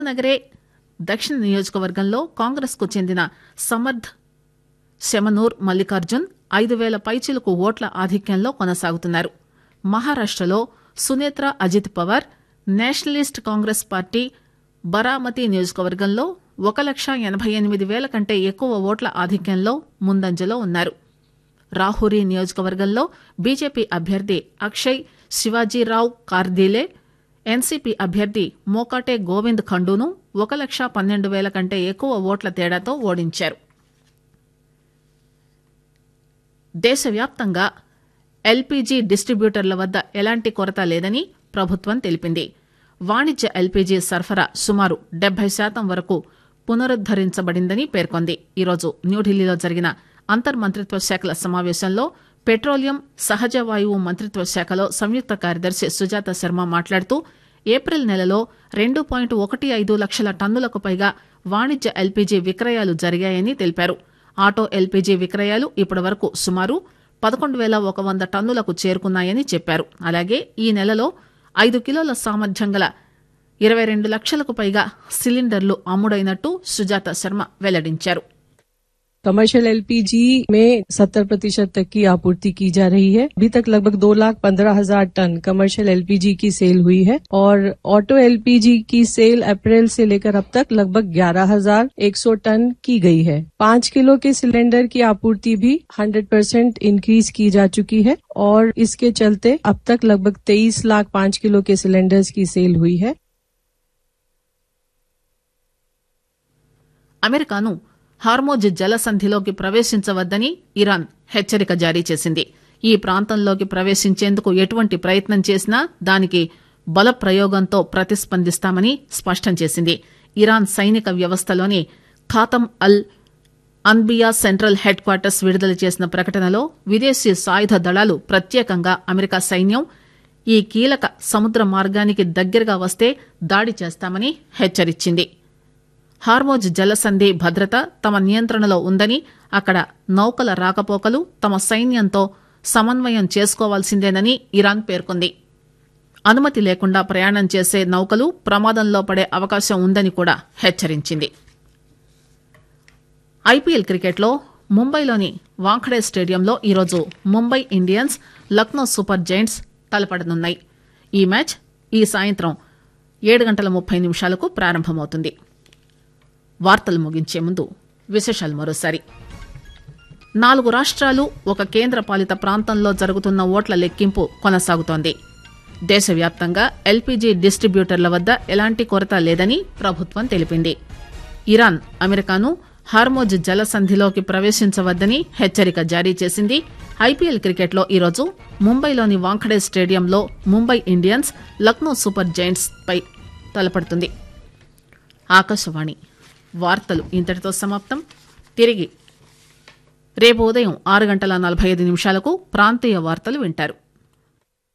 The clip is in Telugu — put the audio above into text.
నగరే దక్షిణ నియోజకవర్గంలో కాంగ్రెస్ కు చెందిన సమర్థ్ శమనూర్ మల్లికార్జున్ ఐదు పేల పైచిలుకు ఓట్ల ఆధిక్యంలో కొనసాగుతున్నారు మహారాష్టలో సునేత్ర అజిత్ పవార్ నేషనలిస్ట్ కాంగ్రెస్ పార్టీ బరామతి నియోజకవర్గంలో ఒక లక్ష ఎనబై ఎనిమిది పేల కంటే ఎక్కువ ఓట్ల ఆధిక్యంలో ముందంజలో ఉన్నారు రాహురి నియోజకవర్గంలో బీజేపీ అభ్యర్థి అక్షయ్ శివాజీరావు కార్దీలే ఎన్సీపీ అభ్యర్థి మోకాటే గోవింద్ ఖండూను ఒక లక్ష పన్నెండు పేల కంటే ఎక్కువ ఓట్ల తేడాతో ఓడించారు దేశవ్యాప్తంగా ఎల్పీజీ డిస్టిబ్యూటర్ల వద్ద ఎలాంటి కొరత లేదని ప్రభుత్వం తెలిపింది వాణిజ్య ఎల్పీజీ సరఫరా సుమారు డెబ్బై శాతం వరకు పునరుద్దరించబడిందని పేర్కొంది ఈరోజు న్యూఢిల్లీలో జరిగిన అంతర్మంత్రిత్వ శాఖల సమావేశంలో పెట్రోలియం సహజ వాయువు మంత్రిత్వ శాఖలో సంయుక్త కార్యదర్శి సుజాత శర్మ మాట్లాడుతూ ఏప్రిల్ నెలలో రెండు పాయింట్ ఒకటి ఐదు లక్షల టన్నులకు పైగా వాణిజ్య ఎల్పీజీ విక్రయాలు జరిగాయని తెలిపారు ఆటో ఎల్పీజీ విక్రయాలు ఇప్పటి వరకు సుమారు పదకొండు పేల ఒక వంద టన్నులకు చేరుకున్నాయని చెప్పారు అలాగే ఈ నెలలో ఐదు కిలోల సామర్థ్యం గల ఇరవై రెండు లక్షలకు పైగా సిలిండర్లు అమ్ముడైనట్టు సుజాత శర్మ వెల్లడించారు कमर्शियल एलपीजी में 70 प्रतिशत तक की आपूर्ति की जा रही है अभी तक लगभग दो लाख पंद्रह हजार टन कमर्शियल एलपीजी की सेल हुई है और ऑटो एलपीजी की सेल अप्रैल से लेकर अब तक लगभग ग्यारह हजार एक सौ टन की गई है पाँच किलो के सिलेंडर की आपूर्ति भी 100 परसेंट इंक्रीज की जा चुकी है और इसके चलते अब तक लगभग तेईस लाख पाँच किलो के सिलेंडर्स की सेल हुई है అమెరికాను హార్మోజ్ జలసంధిలోకి ప్రవేశించవద్దని ఇరాన్ హెచ్చరిక జారీ చేసింది ఈ ప్రాంతంలోకి ప్రవేశించేందుకు ఎటువంటి ప్రయత్నం చేసినా దానికి బల ప్రయోగంతో ప్రతిస్పందిస్తామని స్పష్టం చేసింది ఇరాన్ సైనిక వ్యవస్థలోని Khatam al Anbiya central headquarters విడుదల చేసిన ప్రకటనలో విదేశీ సాయుధ దళాలు ప్రత్యేకంగా అమెరికా సైన్యం ఈ కీలక సముద్ర మార్గానికి దగ్గరగా వస్తే దాడి చేస్తామని హెచ్చరించింది హార్మోజ్ జలసంధి భద్రత తమ నియంత్రణలో ఉందని అక్కడ నౌకల రాకపోకలు తమ సైన్యంతో సమన్వయం చేసుకోవాల్సిందేనని ఇరాన్ పేర్కొంది అనుమతి లేకుండా ప్రయాణం చేసే నౌకలు ప్రమాదంలో పడే అవకాశం ఉందని కూడా హెచ్చరించింది ఐపీఎల్ క్రికెట్లో ముంబైలోని వాంఖడే స్టేడియంలో ఈరోజు Mumbai Indians Lucknow super giants తలపడనున్నాయి ఈ మ్యాచ్ ఈ సాయంత్రం ఏడు గంటల ముప్పై నిమిషాలకు ప్రారంభమవుతుంది వార్తలు ముగించే ముందు విశేషాలు మరోసారి నాలుగు రాష్ట్రాలు ఒక కేంద్ర పాలిత ప్రాంతంలో జరుగుతున్న ఓట్ల లెక్కింపు కొనసాగుతోంది దేశవ్యాప్తంగా ఎల్పీజీ డిస్టిబ్యూటర్ల వద్ద ఎలాంటి కొరత లేదని ప్రభుత్వం తెలిపింది ఇరాన్ అమెరికాను హార్మోజ్ జలసంధిలోకి ప్రవేశించవద్దని హెచ్చరిక జారీ చేసింది ఐపీఎల్ క్రికెట్లో ఈరోజు ముంబైలోని వాంఖడే స్టేడియంలో Mumbai Indians Lucknow super giants పై తలపడుతుంది ఆకాశవాణి వార్తలు ఇంతటితో సమాప్తం తిరిగి రేపు ఉదయం ఆరు గంటల నలభై ఐదు నిమిషాలకు ప్రాంతీయ వార్తలు వింటారు